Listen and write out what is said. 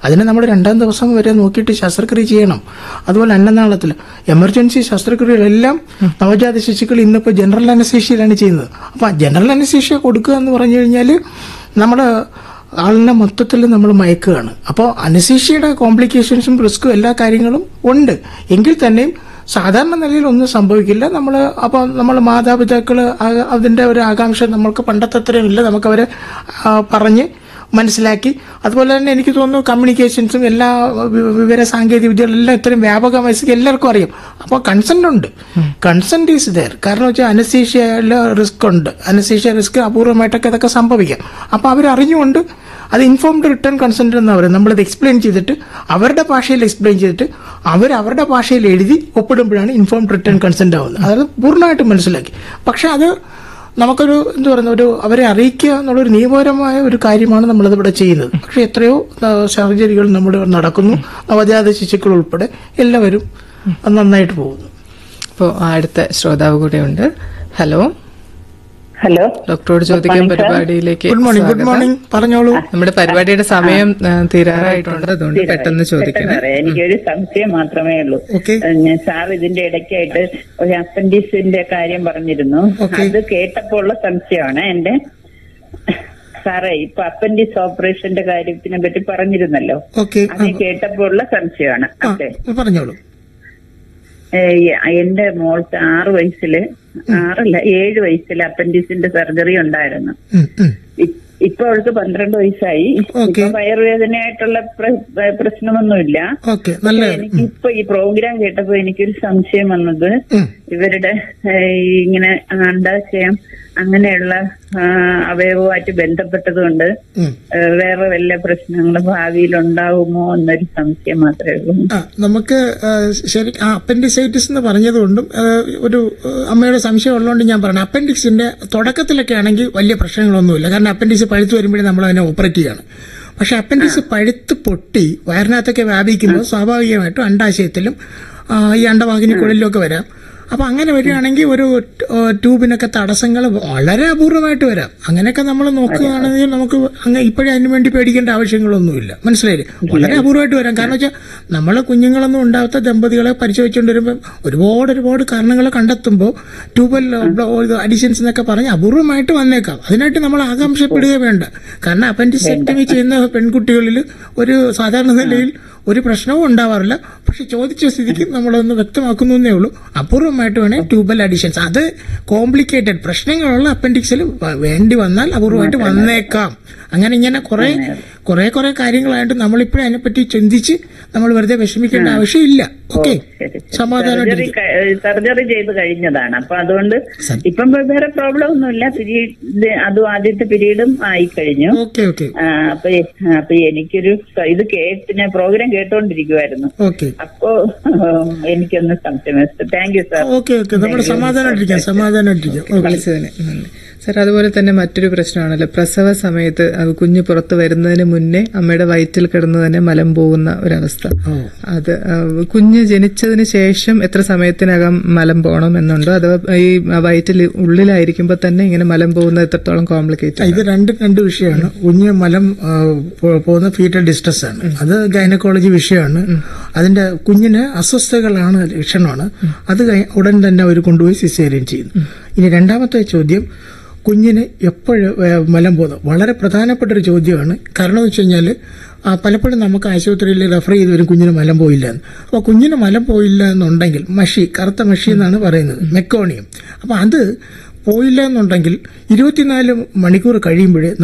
അതിനെ നമ്മൾ രണ്ടാം ദിവസം വരെ നോക്കിയിട്ട് ശസ്ത്രക്രിയ ചെയ്യണം അതുപോലെ അന്നനാളത്തിൽ എമർജൻസി ശസ്ത്രക്രിയകളെല്ലാം നവജാത ശിശുക്കൾ ഇന്നിപ്പോൾ ജനറൽ അനസ്തീഷ്യയിലാണ് ചെയ്യുന്നത് അപ്പോൾ ജനറൽ അനസ്തീഷ്യ കൊടുക്കുക എന്ന് പറഞ്ഞു കഴിഞ്ഞാൽ നമ്മുടെ ആളിനെ മൊത്തത്തിൽ നമ്മൾ മയക്കുകയാണ് അപ്പോൾ അനസീഷ്യയുടെ കോംപ്ലിക്കേഷൻസും റിസ്ക്കും എല്ലാ കാര്യങ്ങളും ഉണ്ട് എങ്കിൽ തന്നെയും സാധാരണ നിലയിൽ ഒന്നും സംഭവിക്കില്ല നമ്മൾ അപ്പോൾ നമ്മൾ മാതാപിതാക്കൾ അതിൻ്റെ ഒരു ആകാംക്ഷ നമ്മൾക്ക് പണ്ടത്തെ അത്രയും ഇല്ല നമുക്കവരെ ആ, പറഞ്ഞ് മനസ്സിലാക്കി അതുപോലെ തന്നെ എനിക്ക് തോന്നുന്നു കമ്മ്യൂണിക്കേഷൻസും എല്ലാ വി- വിവര സാങ്കേതിക വിദ്യകളെല്ലാം ഇത്രയും വ്യാപകമായി എല്ലാവർക്കും അറിയാം അപ്പോൾ കൺസെന്റ് ഉണ്ട് കൺസെന്റ് ഈസ് ദയർ കാരണം വെച്ചാൽ അനസീഷ്യയിൽ റിസ്ക് ഉണ്ട് അനസീഷ്യ റിസ്ക് അപൂർവമായിട്ടൊക്കെ ഇതൊക്കെ സംഭവിക്കാം അപ്പോൾ അവർ അറിഞ്ഞുകൊണ്ട് അത് ഇൻഫോംഡ് റിട്ടേൺ കൺസെന്റ് എന്ന് പറയും നമ്മളത് എക്സ്പ്ലെയിൻ ചെയ്തിട്ട് അവരുടെ ഭാഷയിൽ എക്സ്പ്ലെയിൻ ചെയ്തിട്ട് അവർ അവരുടെ ഭാഷയിൽ എഴുതി ഒപ്പിടുമ്പോഴാണ് ഇൻഫോംഡ് റിട്ടേൺ കൺസെന്റ് ആവുന്നത് അതായത് പൂർണ്ണമായിട്ട് മനസ്സിലാക്കി പക്ഷെ അത് നമുക്കൊരു എന്താ പറയുന്ന ഒരു അവരെ അറിയിക്കുക എന്നുള്ളൊരു നിയമപരമായ ഒരു കാര്യമാണ് നമ്മളത് ഇവിടെ ചെയ്യുന്നത് പക്ഷെ എത്രയോ സർജറികൾ നമ്മുടെ നടക്കുന്നു നവജാത ശിശുക്കൾ ഉൾപ്പെടെ എല്ലാവരും അത് നന്നായിട്ട് പോകുന്നു അപ്പോൾ അടുത്ത ശ്രോതാവ് കൂടെ ഉണ്ട് ഹലോ ഹലോ ഡോക്ടറോട് ചോദിക്കാൻ പരിപാടിയിലേക്ക് ഗുഡ് മോർണിംഗ് ഗുഡ് സ്വാഗതം. മോർണിംഗ് പറഞ്ഞോളൂ നമ്മുടെ പരിപാടിയുടെ സമയം ആ, തീരാറായിട്ടുണ്ട് അതുകൊണ്ട് പെട്ടെന്ന് ചോദിക്കണം പറയാം. എനിക്കൊരു സംശയം മാത്രമേ ഉള്ളൂ ഓക്കെ ഏഹ് ഞാൻ സാർ ഇതിന്റെ ഇടയ്ക്കായിട്ട് ഒരു അപ്പൻഡിക്സിന്റെ കാര്യം പറഞ്ഞിരുന്നു Okay. അത് കേട്ടപ്പോൾ ഉള്ള സംശയമാണ് എന്റെ സാറേ ഇപ്പൊ അപ്പൻഡിക്സ് ഓപ്പറേഷന്റെ കാര്യത്തിനെ പറ്റി പറഞ്ഞിരുന്നല്ലോ ഓക്കെ അത് കേട്ടപ്പോൾ ഉള്ള സംശയമാണ് ആ അതെ പറഞ്ഞോളൂ ഏഹ് എന്റെ മോൾക്ക് ആറ് വയസ്സില് ആറല്ല ഏഴ് വയസ്സിൽ അപ്പൻഡിക്സിന്റെ സർജറി ഉണ്ടായിരുന്നു ഉം, ഉം. ഇ- ഇപ്പൊ അവൾക്ക് പന്ത്രണ്ട് വയസ്സായി Okay. ഇപ്പൊ വയറുവേദനയായിട്ടുള്ള പ്ര- പ്രശ്നമൊന്നുമില്ല ഓക്കെ നല്ല എനിക്കിപ്പോ ഈ പ്രോഗ്രാം കേട്ടപ്പോ എനിക്കൊരു സംശയം വന്നത് ഉം. ഇവരുടെ ഏഹ്, ഈ ഇങ്ങനെ അണ്ടാശയം അങ്ങനെയുള്ള ആ, അവയവമായിട്ട് ബന്ധപ്പെട്ടതുകൊണ്ട് ഉം. ഏഹ്, വേറെ വല്ല പ്രശ്നങ്ങളും ഭാവിയിൽ ഉണ്ടാവുമോ എന്നൊരു സംശയം മാത്രമേ ഉള്ളൂ ആ നമുക്ക് ആ, ശരി ആ അപ്പൻഡിസൈറ്റിസ് എന്ന് പറഞ്ഞതുകൊണ്ടും ആ, ഒരു ആ, അമ്മയുടെ സംശയം ഉള്ളതുകൊണ്ട് ഞാൻ പറഞ്ഞു അപ്പൻഡിക്സിന്റെ തുടക്കത്തിലൊക്കെ ആണെങ്കിൽ വലിയ പ്രശ്നങ്ങളൊന്നുമില്ല കാരണം അപ്പൻഡിക്സ് പഴുത്ത് വരുമ്പോഴേ നമ്മൾ അതിനെ ഓപ്പറേറ്റ് ചെയ്യണം പക്ഷെ അപ്പൻഡിക്സ് പഴുത്ത് പൊട്ടി വയറിനകത്തൊക്കെ വ്യാപിക്കുമ്പോൾ സ്വാഭാവികമായിട്ടും അണ്ടാശയത്തിലും ആ, ഈ അണ്ടവാഹിനിക്കുള്ളിലും ഒക്കെ വരാം അപ്പൊ അങ്ങനെ വരികയാണെങ്കിൽ ഒരു ആ, ട്യൂബിനൊക്കെ തടസ്സങ്ങൾ വളരെ അപൂർവമായിട്ട് വരാം അങ്ങനെയൊക്കെ നമ്മൾ നോക്കുകയാണെങ്കിൽ നമുക്ക് അങ്ങ് ഇപ്പോഴേ അതിനു വേണ്ടി പേടിക്കേണ്ട ആവശ്യങ്ങളൊന്നുമില്ല മനസ്സിലായില്ലേ വളരെ അപൂർവമായിട്ട് വരാം കാരണം വെച്ചാൽ നമ്മൾ കുഞ്ഞുങ്ങളൊന്നും ഉണ്ടാവാത്ത ദമ്പതികളെ പരിശോധിച്ചുകൊണ്ട് വരുമ്പോൾ ഒരുപാട് ഒരുപാട് കാരണങ്ങൾ കണ്ടെത്തുമ്പോൾ ട്യൂബൽ അഡിഷൻസ് എന്നൊക്കെ പറഞ്ഞ് അപൂർവമായിട്ട് വന്നേക്കാം അതിനായിട്ട് നമ്മൾ ആകാംക്ഷപ്പെടുക വേണ്ട കാരണം അപ്പൻഡിസെക്ടമി ചെയ്യുന്ന പെൺകുട്ടികളിൽ ഒരു സാധാരണ നിലയിൽ ഒരു പ്രശ്നവും ഉണ്ടാവാറില്ല പക്ഷെ ചോദിച്ച സ്ഥിതിക്ക് നമ്മളൊന്ന് വ്യക്തമാക്കുന്നു എന്നേ ഉള്ളൂ അപൂർവമായിട്ട് വേണേൽ ട്യൂബൽ അഡിഷൻസ് അത് കോംപ്ലിക്കേറ്റഡ് പ്രശ്നങ്ങളുള്ള അപ്പൻഡിക്സിൽ വേണ്ടി വന്നാൽ അപൂർവമായിട്ട് വന്നേക്കാം അങ്ങനെ ഇങ്ങനെ കുറെ കുറെ കുറെ കാര്യങ്ങളായിട്ട് നമ്മളിപ്പോഴും അതിനെപ്പറ്റി ചിന്തിച്ച് നമ്മൾ വെറുതെ വിഷമിക്കേണ്ട ആവശ്യമില്ല ഓക്കെ സർജറി സമാധാനമായിട്ടിരിക്കും സർജറി ചെയ്ത് കഴിഞ്ഞതാണ് അപ്പൊ അതുകൊണ്ട് ഇപ്പം വേറെ പ്രോബ്ലം ഒന്നുമില്ല പിരീഡ് അതും ആദ്യത്തെ പീരീഡും ആയി കഴിഞ്ഞു ഓക്കെ ഓക്കെ ആ, അപ്പൊ അപ്പൊ എനിക്കൊരു സ- ഇത് കേട്ടിന് പ്രോഗ്രാം കേട്ടോണ്ടിരിക്കുവായിരുന്നു ഓക്കെ അപ്പോ ഉം, എനിക്കൊന്ന് സംശയം thank you sir okay okay നമ്മൾ സമാധാനമായിട്ടിരിക്കാം സമാധാനമായിട്ടിരിക്കാം ഓക്കെ വിളിച്ചതിന് നന്ദി സാർ അതുപോലെ തന്നെ മറ്റൊരു പ്രശ്നമാണല്ലോ പ്രസവ സമയത്ത് അത് കുഞ്ഞ് പുറത്ത് വരുന്നതിന് മുന്നേ അമ്മയുടെ വയറ്റിൽ കിടന്ന് തന്നെ മലം പോകുന്ന ഒരവസ്ഥ ഓ അത് ആ, കുഞ്ഞ് ജനിച്ചതിന് ശേഷം എത്ര സമയത്തിനകം മലം പോകണം എന്നുണ്ടോ അതോ ഈ വയറ്റിൽ ഉള്ളിലായിരിക്കുമ്പോൾ തന്നെ ഇങ്ങനെ മലം പോകുന്നത് എത്രത്തോളം കോംപ്ലിക്കേറ്റഡ് ഇത് രണ്ട് രണ്ട് വിഷയമാണ് കുഞ്ഞ് മലം ആ, പോ- പോകുന്ന ഫീറ്റൽ ഡിസ്ട്രസ് ആണ് അത് ഗൈനക്കോളജി വിഷയമാണ് അതിന്റെ കുഞ്ഞിന് അസ്വസ്ഥതകളാണ് ലക്ഷണമാണ് അത് കഴി- ഉടൻ തന്നെ അവർ കൊണ്ടുപോയി സിസേറിയൻ ചെയ്യുന്നു ഇനി രണ്ടാമത്തെ ചോദ്യം കുഞ്ഞിന് എപ്പോഴും മലം പോകുന്നു വളരെ പ്രധാനപ്പെട്ട ഒരു ചോദ്യമാണ് കാരണം എന്ന് വെച്ച് കഴിഞ്ഞാൽ പലപ്പോഴും നമുക്ക് ആശുപത്രിയിൽ റെഫർ ചെയ്ത് വരും കുഞ്ഞിന് മലം പോയില്ല എന്ന് അപ്പോൾ കുഞ്ഞിന് മലം പോയില്ല എന്നുണ്ടെങ്കിൽ മഷി കറുത്ത മഷി എന്നാണ് പറയുന്നത് മെക്കോണിയം അപ്പോൾ അത് പോയില്ല എന്നുണ്ടെങ്കിൽ ഇരുപത്തിനാല് മണിക്കൂർ കഴിയുമ്പോഴേ